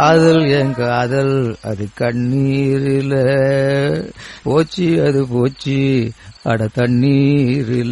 காதல் என் காதல் அது கண்ணீரில போச்சு அது போச்சு அட தண்ணீரில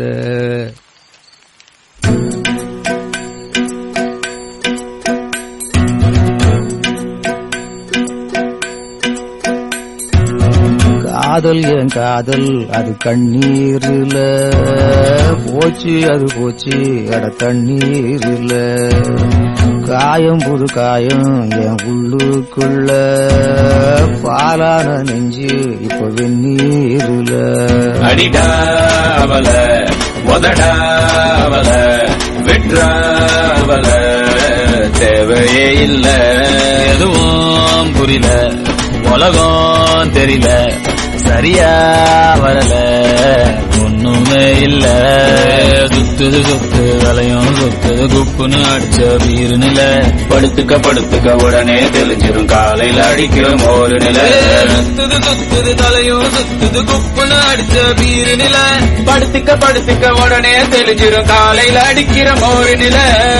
காதல் என் காதல் அது கண்ணீரில போச்சு அது போச்சு அட தண்ணீரில காயம் புது காயம் என் உள்ளுக்குள்ள பாலான நெஞ்சு இப்ப வெந்நீருல அடிடா அவல உதடா அவல விட்றா அவல தேவையே இல்ல எதுவும் புரியல உலகம் தெரியல சரியா வரல ஒண்ணுமே இல்ல சுத்துது சுத்து வலையும் சுத்துது குப்புன்னு அடிச்ச வீரு நில படுத்துக்க படுத்துக்க உடனே தெளிஞ்சிரும் காலையில அடிக்கிற ஒரு நில சுத்துது சுத்துது தலையும் சுத்துது குப்புன்னு அடிச்ச வீரு நில படுத்துக்க படுத்துக்க உடனே தெளிஞ்சிரும் காலையில அடிக்கிற ஒரு நில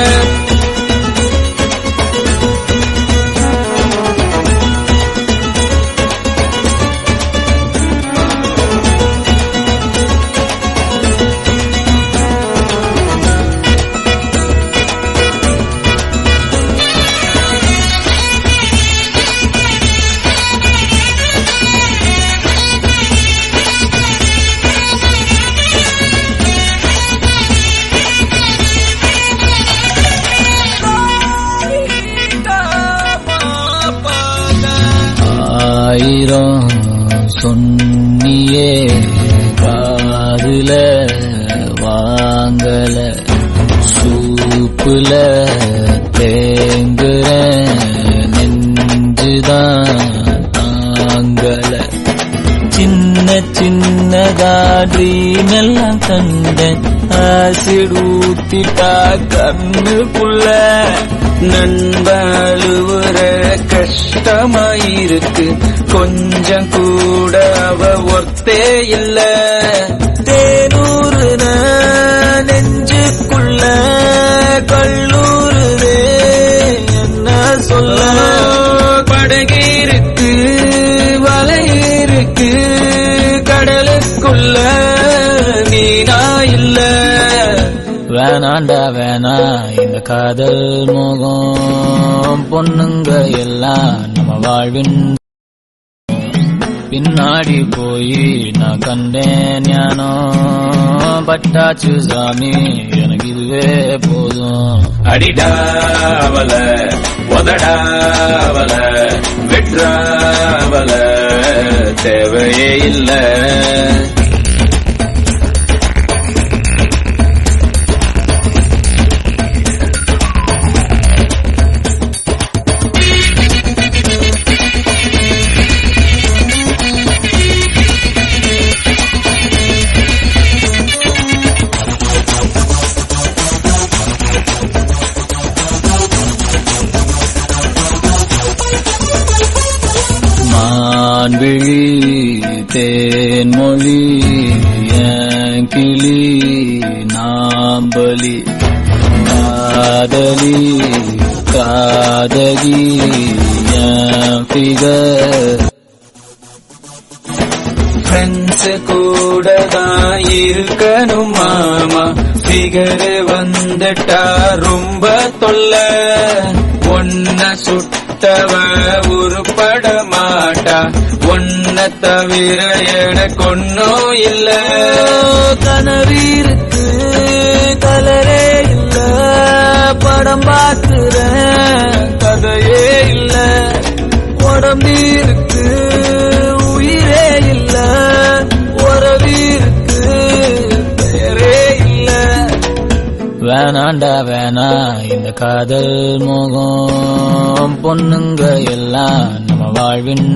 ஆயிரம் சொன்னியே காதுல வாங்கல சூப்புல தேங்குற நெஞ்சுதான் தாங்கல சின்ன சின்னதா ட்ரீம் எல்லாம் கண்டேன் ஆசிட் ஊத்திட்டா கண்ணுக்குள்ள நண்பழுவுற கஷ்டமாயிருக்கு கொஞ்சம் கூட அவ ஒர்த்தே இல்ல தேனூறு நெஞ்சுக்குள்ள கல்லூருதே என்ன சொல்ல படகிருக்கு வலையிருக்கு கடலுக்குள்ள நீனா இல்ல வேணாண்டா வேணா இந்த காதல் மோகம் பொண்ணுங்க எல்லாம் நம்ம வாழ்வின் பின்னாடி போய் நான் கண்டேன் ஞானம் பட்டாச்சு சாமி எனக்கு இதுவே போதும் அடிடா அவல உதடா அவல விட்றா அவல தேவையே இல்ல மான்விழி தேன்மொழி என் கிளி நாம்பலி காதலி காதகி என் ஃபிகர் ஃப்ரெண்ட்ஸ் கூட தான் இருக்கணும் மாமா ஃபிகர் வந்துட்டா ரொம்ப தொல்ல ஒன்ன சுட்டவ உருப்பட மாட்டா ஒன்ன தவிர எனக்கு ஒன்னும் இல்ல கனவீருக்கு கலரே இல்ல படம் பார்க்கிறேன் கதையே இல்ல உடம்பீருக்கு உயிரே இல்ல உறவீருக்கு பெயரே இல்ல வேணாண்டா வேணா இந்த காதல் மோகம் பொண்ணுங்க எல்லாம் நம்ம வாழ்வின்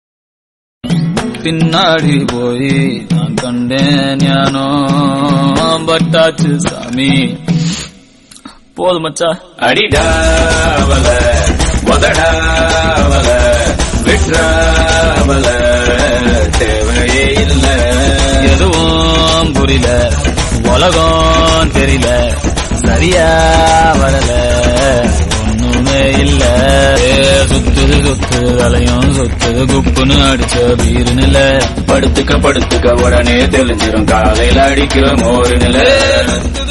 பின்னாடி போய் நான் கண்டேன் ஞானோ பட்டாச்சு சாமி போதும் மச்சா அடிடா அவல உதடா அவல விட்றா அவல தேவையே இல்ல எதுவும் புரியல உலகம் தெரியல சரியா வரல ஒண்ணுமே இல்ல ஏ, சுத்துது சொத்து தலையும் சொத்து குப்புன்னு அடிச்ச வீரு நில படுத்துக்க படுத்துக்க உடனே தெளிஞ்சிரும் காலையில அடிக்கிற மோரு நில